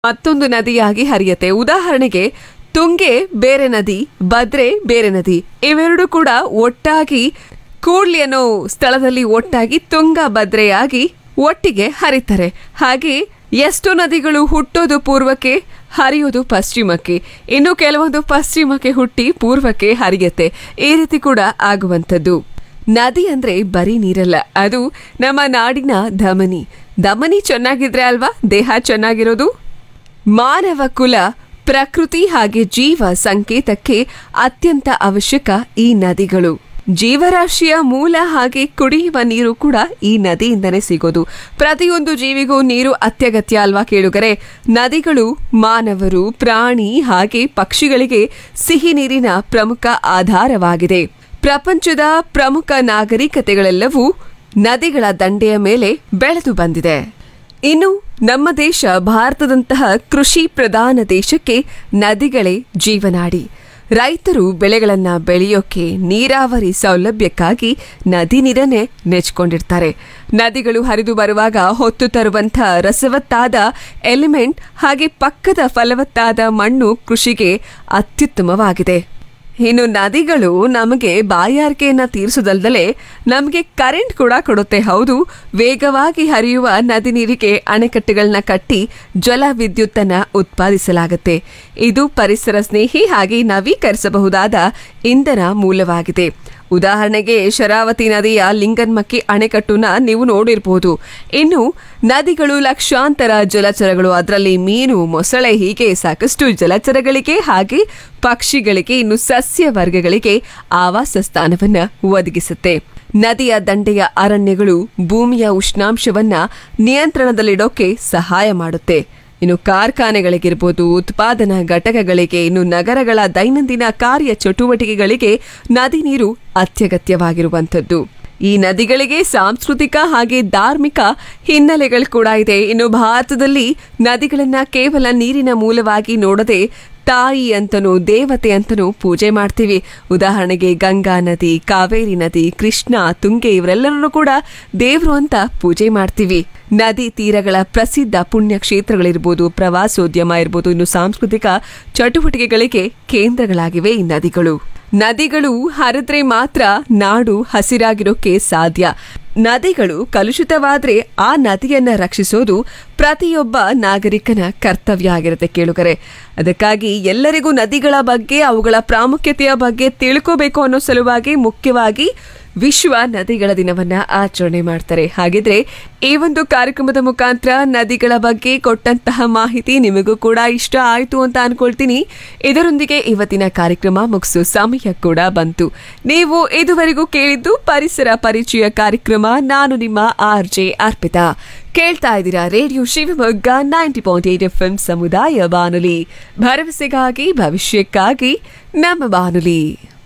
ಮತ್ತೊಂದು ನದಿಯಾಗಿ ಹರಿಯತ್ತೆ ಉದಾಹರಣೆಗೆ ತುಂಗೆ ಬೇರೆ ನದಿ ಭದ್ರೆ ಬೇರೆ ನದಿ ಇವೆರಡು ಕೂಡ ಒಟ್ಟಾಗಿ ಕೂಡ್ಲಿ ಅನ್ನೋ ಸ್ಥಳದಲ್ಲಿ ಒಟ್ಟಾಗಿ ತುಂಗ ಭದ್ರೆಯಾಗಿ ಒಟ್ಟಿಗೆ ಹರಿತಾರೆ ಹಾಗೆ ಎಷ್ಟು ನದಿಗಳು ಹುಟ್ಟೋದು ಪೂರ್ವಕ್ಕೆ ಹರಿಯೋದು ಪಶ್ಚಿಮಕ್ಕೆ ಇನ್ನು ಕೆಲವೊಂದು ಪಶ್ಚಿಮಕ್ಕೆ ಹುಟ್ಟಿ ಪೂರ್ವಕ್ಕೆ ಹರಿಯತ್ತೆ ಈ ರೀತಿ ಕೂಡ ಆಗುವಂಥದ್ದು ನದಿ ಅಂದ್ರೆ ಬರೀ ನೀರಲ್ಲ ಅದು ನಮ್ಮ ನಾಡಿನ ಧಮನಿ ಧಮನಿ ಚೆನ್ನಾಗಿದ್ರೆ ಅಲ್ವಾ ದೇಹ ಚೆನ್ನಾಗಿರೋದು ಮಾನವ ಕುಲ ಪ್ರಕೃತಿ ಹಾಗೆ ಜೀವ ಸಂಕೇತಕ್ಕೆ ಅತ್ಯಂತ ಅವಶ್ಯಕ ಈ ನದಿಗಳು ಜೀವರಾಶಿಯ ಮೂಲ ಹಾಗೆ ಕುಡಿಯುವ ನೀರು ಕೂಡ ಈ ನದಿಯಿಂದನೇ ಸಿಗೋದು ಪ್ರತಿಯೊಂದು ಜೀವಿಗೂ ನೀರು ಅತ್ಯಗತ್ಯ ಅಲ್ವಾ ಕೇಳುಗರೆ ನದಿಗಳು ಮಾನವರು ಪ್ರಾಣಿ ಹಾಗೆ ಪಕ್ಷಿಗಳಿಗೆ ಸಿಹಿ ನೀರಿನ ಪ್ರಮುಖ ಆಧಾರವಾಗಿದೆ ಪ್ರಪಂಚದ ಪ್ರಮುಖ ನಾಗರಿಕತೆಗಳೆಲ್ಲವೂ ನದಿಗಳ ದಂಡೆಯ ಮೇಲೆ ಬೆಳೆದು ಬಂದಿದೆ ಇನ್ನು ನಮ್ಮ ದೇಶ ಭಾರತದಂತಹ ಕೃಷಿ ಪ್ರಧಾನ ದೇಶಕ್ಕೆ ನದಿಗಳೇ ಜೀವನಾಡಿ ರೈತರು ಬೆಳೆಗಳನ್ನ ಬೆಳೆಯೋಕೆ ನೀರಾವರಿ ಸೌಲಭ್ಯಕ್ಕಾಗಿ ನದಿ ನೀರನ್ನೇ ನೆಚ್ಕೊಂಡಿರ್ತಾರೆ ನದಿಗಳು ಹರಿದು ಬರುವಾಗ ಹೊತ್ತು ತರುವಂಥ ರಸವತ್ತಾದ ಎಲಿಮೆಂಟ್ ಹಾಗೆ ಪಕ್ಕದ ಫಲವತ್ತಾದ ಮಣ್ಣು ಕೃಷಿಗೆ ಅತ್ಯುತ್ತಮವಾಗಿದೆ ಇನ್ನು ನದಿಗಳು ನಮಗೆ ಬಾಯಾರಿಕೆಯನ್ನ ತೀರಿಸೋದಲ್ದಲೆ ನಮಗೆ ಕರೆಂಟ್ ಕೂಡ ಕೊಡುತ್ತೆ ಹೌದು ವೇಗವಾಗಿ ಹರಿಯುವ ನದಿ ನೀರಿಗೆ ಅಣೆಕಟ್ಟೆಗಳನ್ನ ಕಟ್ಟಿ ಜಲ ವಿದ್ಯುತ್ತನ್ನ ಉತ್ಪಾದಿಸಲಾಗುತ್ತೆ ಇದು ಪರಿಸರ ಸ್ನೇಹಿ ಹಾಗೆ ನವೀಕರಿಸಬಹುದಾದ ಇಂಧನ ಮೂಲವಾಗಿದೆ ಉದಾಹರಣೆಗೆ ಶರಾವತಿ ನದಿಯ ಲಿಂಗನ್ಮಕ್ಕಿ ಅಣೆಕಟ್ಟುನ ನೀವು ನೋಡಿರ್ಬೋದು ಇನ್ನು ನದಿಗಳು ಲಕ್ಷಾಂತರ ಜಲಚರಗಳು ಅದರಲ್ಲಿ ಮೀನು ಮೊಸಳೆ ಹೀಗೆ ಸಾಕಷ್ಟು ಜಲಚರಗಳಿಗೆ ಹಾಗೆ ಪಕ್ಷಿಗಳಿಗೆ ಇನ್ನು ಸಸ್ಯ ವರ್ಗಗಳಿಗೆ ಆವಾಸ ಸ್ಥಾನವನ್ನ ಒದಗಿಸುತ್ತೆ ನದಿಯ ದಂಡೆಯ ಅರಣ್ಯಗಳು ಭೂಮಿಯ ಉಷ್ಣಾಂಶವನ್ನ ನಿಯಂತ್ರಣದಲ್ಲಿಡೋಕೆ ಸಹಾಯ ಮಾಡುತ್ತೆ ಇನ್ನು ಕಾರ್ಖಾನೆಗಳಿಗಿರ್ಬೋದು ಉತ್ಪಾದನಾ ಘಟಕಗಳಿಗೆ ಇನ್ನು ನಗರಗಳ ದೈನಂದಿನ ಕಾರ್ಯ ಚಟುವಟಿಕೆಗಳಿಗೆ ನದಿ ನೀರು ಅತ್ಯಗತ್ಯವಾಗಿರುವಂಥದ್ದು ಈ ನದಿಗಳಿಗೆ ಸಾಂಸ್ಕೃತಿಕ ಹಾಗೆ ಧಾರ್ಮಿಕ ಹಿನ್ನೆಲೆಗಳು ಕೂಡ ಇದೆ ಇನ್ನು ಭಾರತದಲ್ಲಿ ನದಿಗಳನ್ನ ಕೇವಲ ನೀರಿನ ಮೂಲವಾಗಿ ನೋಡದೆ ತಾಯಿ ಅಂತನೂ ದೇವತೆ ಅಂತನೂ ಪೂಜೆ ಮಾಡ್ತೀವಿ ಉದಾಹರಣೆಗೆ ಗಂಗಾ ನದಿ ಕಾವೇರಿ ನದಿ ಕೃಷ್ಣ ತುಂಗೆ ಇವರೆಲ್ಲರನ್ನು ಕೂಡ ದೇವರು ಅಂತ ಪೂಜೆ ಮಾಡ್ತೀವಿ ನದಿ ತೀರಗಳ ಪ್ರಸಿದ್ಧ ಪುಣ್ಯ ಕ್ಷೇತ್ರಗಳಿರ್ಬೋದು ಪ್ರವಾಸೋದ್ಯಮ ಇರ್ಬೋದು ಇನ್ನು ಸಾಂಸ್ಕೃತಿಕ ಚಟುವಟಿಕೆಗಳಿಗೆ ಕೇಂದ್ರಗಳಾಗಿವೆ ಈ ನದಿಗಳು ನದಿಗಳು ಹರಿದ್ರೆ ಮಾತ್ರ ನಾಡು ಹಸಿರಾಗಿರೋಕೆ ಸಾಧ್ಯ ನದಿಗಳು ಕಲುಷಿತವಾದ್ರೆ ಆ ನದಿಯನ್ನ ರಕ್ಷಿಸೋದು ಪ್ರತಿಯೊಬ್ಬ ನಾಗರಿಕನ ಕರ್ತವ್ಯ ಆಗಿರುತ್ತೆ ಕೇಳುಗರೆ ಅದಕ್ಕಾಗಿ ಎಲ್ಲರಿಗೂ ನದಿಗಳ ಬಗ್ಗೆ ಅವುಗಳ ಪ್ರಾಮುಖ್ಯತೆಯ ಬಗ್ಗೆ ತಿಳ್ಕೋಬೇಕು ಅನ್ನೋ ಸಲುವಾಗಿ ಮುಖ್ಯವಾಗಿ ವಿಶ್ವ ನದಿಗಳ ದಿನವನ್ನ ಆಚರಣೆ ಮಾಡ್ತಾರೆ ಹಾಗಿದ್ರೆ ಈ ಒಂದು ಕಾರ್ಯಕ್ರಮದ ಮುಖಾಂತರ ನದಿಗಳ ಬಗ್ಗೆ ಕೊಟ್ಟಂತಹ ಮಾಹಿತಿ ನಿಮಗೂ ಕೂಡ ಇಷ್ಟ ಆಯ್ತು ಅಂತ ಅನ್ಕೊಳ್ತೀನಿ ಇದರೊಂದಿಗೆ ಇವತ್ತಿನ ಕಾರ್ಯಕ್ರಮ ಮುಗಿಸೋ ಸಮಯ ಕೂಡ ಬಂತು ನೀವು ಇದುವರೆಗೂ ಕೇಳಿದ್ದು ಪರಿಸರ ಪರಿಚಯ ಕಾರ್ಯಕ್ರಮ ನಾನು ನಿಮ್ಮ ಆರ್ ಜೆ ಅರ್ಪಿತಾ ಕೇಳ್ತಾ ಇದ್ದೀರಾ radio Shivamogga ninety point eight F M ಸಮುದಾಯ ಬಾನುಲಿ ಭರವಸೆಗಾಗಿ ಭವಿಷ್ಯಕ್ಕಾಗಿ ನಮ್ಮ ಬಾನುಲಿ